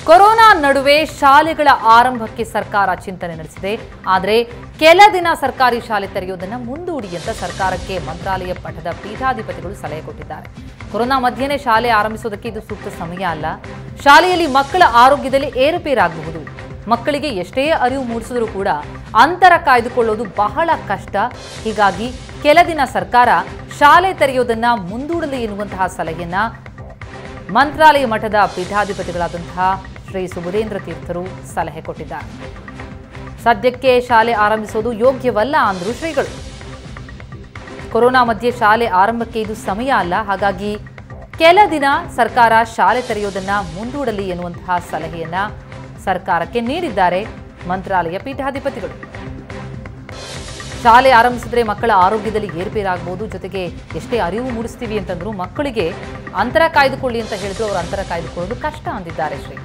corona ನಡುವೆ ಶಾಲೆಗಳ ಆರಂಭಕ್ಕೆ ಸರ್ಕಾರ ಚಿಂತನೆ ನಡೆಸಿದೆ ಆದರೆ ಕೆಲ ದಿನ ಸರ್ಕಾರಿ ಶಾಲೆ ತೆರೆಯುವುದನ್ನು ಮುಂದೂಡಿ ಅಂತ ಸರ್ಕಾರಕ್ಕೆ ಮಂತ್ರಾಲಯ ಮಠದ ಪೀಠಾಧಿಪತಿಗಳು ಸಲಹೆ ಕೊಟ್ಟಿದ್ದಾರೆ ಕೊರೋನಾ ಮಧ್ಯೆನೇ ಶಾಲೆ ಆರಂಭಿಸೋದಕ್ಕೆ ಇದು ಸೂಕ್ತ ಸಮಯ ಅಲ್ಲ ಶಾಲೆಯಲ್ಲಿ ಮಕ್ಕಳ ಆರೋಗ್ಯದಲ್ಲಿ ಏರುಪೇರಾಗಬಹುದು ಮಕ್ಕಳಿಗೆ ಎಷ್ಟೇ ಅರಿವು ಮೂಡಿಸಿದ್ರೂ ಕೂಡ ಅಂತರ ಕಾಯ್ದುಕೊಳ್ಳೋದು ಬಹಳ ಕಷ್ಟ ಹೀಗಾಗಿ ಕೆಲ ದಿನ ಸರ್ಕಾರ ಶಾಲೆ ತೆರೆಯೋದನ್ನ ಮುಂದೂಡಲಿ ಎನ್ನುವಂತಹ ಸಲಹೆಯನ್ನ ಮಂತ್ರಾಲಯ ಮಠದ ಪೀಠಾಧಿಪತಿಗಳಾದಂತಹ ಶ್ರೀ ಸುಬುಧೇಂದ್ರ ತೀರ್ಥರು ಸಲಹೆ ಕೊಟ್ಟಿದ್ದಾರೆ ಸದ್ಯಕ್ಕೆ ಶಾಲೆ ಆರಂಭಿಸೋದು ಯೋಗ್ಯವಲ್ಲ ಅಂದ್ರು ಶ್ರೀಗಳು ಕೊರೋನಾ ಮಧ್ಯೆ ಶಾಲೆ ಆರಂಭಕ್ಕೆ ಇದು ಸಮಯ ಅಲ್ಲ ಹಾಗಾಗಿ ಕೆಲ ದಿನ ಸರ್ಕಾರ ಶಾಲೆ ತೆರೆಯೋದನ್ನ ಮುಂದೂಡಲಿ ಎನ್ನುವಂತಹ ಸಲಹೆಯನ್ನ ಸರ್ಕಾರಕ್ಕೆ ನೀಡಿದ್ದಾರೆ ಮಂತ್ರಾಲಯ ಪೀಠಾಧಿಪತಿಗಳು ಶಾಲೆ ಆರಂಭಿಸಿದ್ರೆ ಮಕ್ಕಳ ಆರೋಗ್ಯದಲ್ಲಿ ಏರುಪೇರಾಗಬಹುದು ಜೊತೆಗೆ ಎಷ್ಟೇ ಅರಿವು ಮೂಡಿಸ್ತೀವಿ ಅಂತಂದ್ರು ಮಕ್ಕಳಿಗೆ ಅಂತರ ಕಾಯ್ದುಕೊಳ್ಳಿ ಅಂತ ಹೇಳಿದ್ರು ಅವರು ಅಂತರ ಕಾಯ್ದುಕೊಳ್ಳೋದು ಕಷ್ಟ ಅಂದಿದ್ದಾರೆ ಶ್ರೀ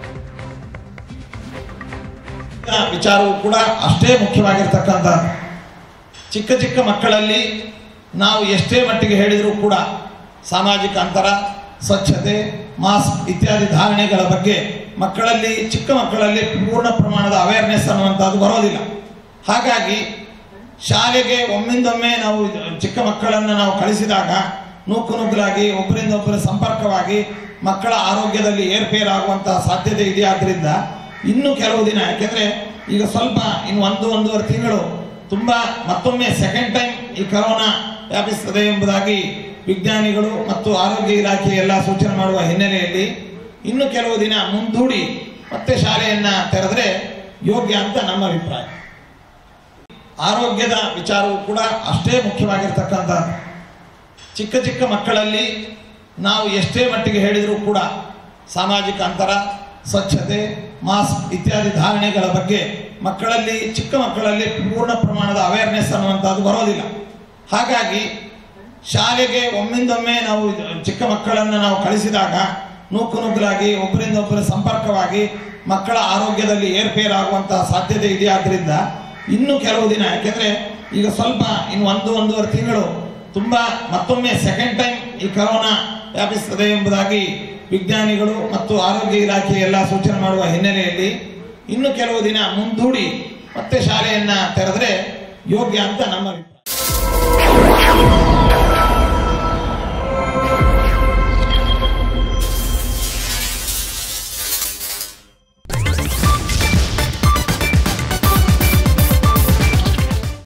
ವಿಚಾರವೂ ಕೂಡ ಅಷ್ಟೇ ಮುಖ್ಯವಾಗಿರ್ತಕ್ಕಂಥದ್ದು ಚಿಕ್ಕ ಚಿಕ್ಕ ಮಕ್ಕಳಲ್ಲಿ ನಾವು ಎಷ್ಟೇ ಮಟ್ಟಿಗೆ ಹೇಳಿದರೂ ಕೂಡ ಸಾಮಾಜಿಕ ಅಂತರ ಸ್ವಚ್ಛತೆ ಮಾಸ್ಕ್ ಇತ್ಯಾದಿ ಧಾರಣೆಗಳ ಬಗ್ಗೆ ಮಕ್ಕಳಲ್ಲಿ ಚಿಕ್ಕ ಮಕ್ಕಳಲ್ಲಿ ಪೂರ್ಣ ಪ್ರಮಾಣದ ಅವೇರ್ನೆಸ್ ಅನ್ನುವಂಥದ್ದು ಬರೋದಿಲ್ಲ ಹಾಗಾಗಿ ಶಾಲೆಗೆ ಒಮ್ಮಿಂದೊಮ್ಮೆ ನಾವು ಇದು ಚಿಕ್ಕ ಮಕ್ಕಳನ್ನು ನಾವು ಕಳಿಸಿದಾಗ ನೂಕು ನುಗ್ಗಲಾಗಿ ಒಬ್ಬರಿಂದ ಒಬ್ಬರ ಸಂಪರ್ಕವಾಗಿ ಮಕ್ಕಳ ಆರೋಗ್ಯದಲ್ಲಿ ಏರ್ಪೇರಾಗುವಂತಹ ಸಾಧ್ಯತೆ ಇದೆಯಾದ್ರಿಂದ ಇನ್ನು ಕೆಲವು ದಿನ ಯಾಕೆಂದ್ರೆ ಈಗ ಸ್ವಲ್ಪ ಇನ್ನು ಒಂದು ಒಂದೂವರೆ ತಿಂಗಳು ತುಂಬ ಮತ್ತೊಮ್ಮೆ ಸೆಕೆಂಡ್ ಟೈಮ್ ಈ ಕರೋನಾ ವ್ಯಾಪಿಸ್ತದೆ ಎಂಬುದಾಗಿ ವಿಜ್ಞಾನಿಗಳು ಮತ್ತು ಆರೋಗ್ಯ ಇಲಾಖೆ ಎಲ್ಲ ಸೂಚನೆ ಮಾಡುವ ಹಿನ್ನೆಲೆಯಲ್ಲಿ ಇನ್ನು ಕೆಲವು ದಿನ ಮುಂದೂಡಿ ಮತ್ತೆ ಶಾಲೆಯನ್ನ ತೆರೆದ್ರೆ ಯೋಗ್ಯ ಅಂತ ನಮ್ಮ ಅಭಿಪ್ರಾಯ ಆರೋಗ್ಯದ ವಿಚಾರವೂ ಕೂಡ ಅಷ್ಟೇ ಮುಖ್ಯವಾಗಿರ್ತಕ್ಕಂಥದ್ದು ಚಿಕ್ಕ ಚಿಕ್ಕ ಮಕ್ಕಳಲ್ಲಿ ನಾವು ಎಷ್ಟೇ ಮಟ್ಟಿಗೆ ಹೇಳಿದರೂ ಕೂಡ ಸಾಮಾಜಿಕ ಅಂತರ ಸ್ವಚ್ಛತೆ ಮಾಸ್ಕ್ ಇತ್ಯಾದಿ ಧಾರಣೆಗಳ ಬಗ್ಗೆ ಮಕ್ಕಳಲ್ಲಿ ಚಿಕ್ಕ ಮಕ್ಕಳಲ್ಲಿ ಪೂರ್ಣ ಪ್ರಮಾಣದ ಅವೇರ್ನೆಸ್ ಅನ್ನುವಂಥದ್ದು ಬರೋದಿಲ್ಲ ಹಾಗಾಗಿ ಶಾಲೆಗೆ ಒಮ್ಮಿಂದೊಮ್ಮೆ ನಾವು ಇದು ಚಿಕ್ಕ ಮಕ್ಕಳನ್ನು ನಾವು ಕಳಿಸಿದಾಗ ನೂಕು ನುಗ್ಗಲಾಗಿ ಒಬ್ಬರಿಂದ ಒಬ್ಬರ ಸಂಪರ್ಕವಾಗಿ ಮಕ್ಕಳ ಆರೋಗ್ಯದಲ್ಲಿ ಏರ್ಪೇರಾಗುವಂತಹ ಸಾಧ್ಯತೆ ಇದೆಯಾದ್ರಿಂದ ಇನ್ನು ಕೆಲವು ದಿನ ಯಾಕೆಂದ್ರೆ ಈಗ ಸ್ವಲ್ಪ ಇನ್ನು ಒಂದು ಒಂದೂವರೆ ತಿಂಗಳು ತುಂಬ ಮತ್ತೊಮ್ಮೆ ಸೆಕೆಂಡ್ ಟೈಮ್ ಈ ಕರೋನಾ ವ್ಯಾಪಿಸ್ತದೆ ಎಂಬುದಾಗಿ ವಿಜ್ಞಾನಿಗಳು ಮತ್ತು ಆರೋಗ್ಯ ಇಲಾಖೆ ಎಲ್ಲ ಸೂಚನೆ ಮಾಡುವ ಹಿನ್ನೆಲೆಯಲ್ಲಿ ಇನ್ನು ಕೆಲವು ದಿನ ಮುಂದೂಡಿ ಮತ್ತೆ ಶಾಲೆಯನ್ನ ತೆರೆದ್ರೆ ಯೋಗ್ಯ ಅಂತ ನಮ್ಮ ಅಭಿಪ್ರಾಯ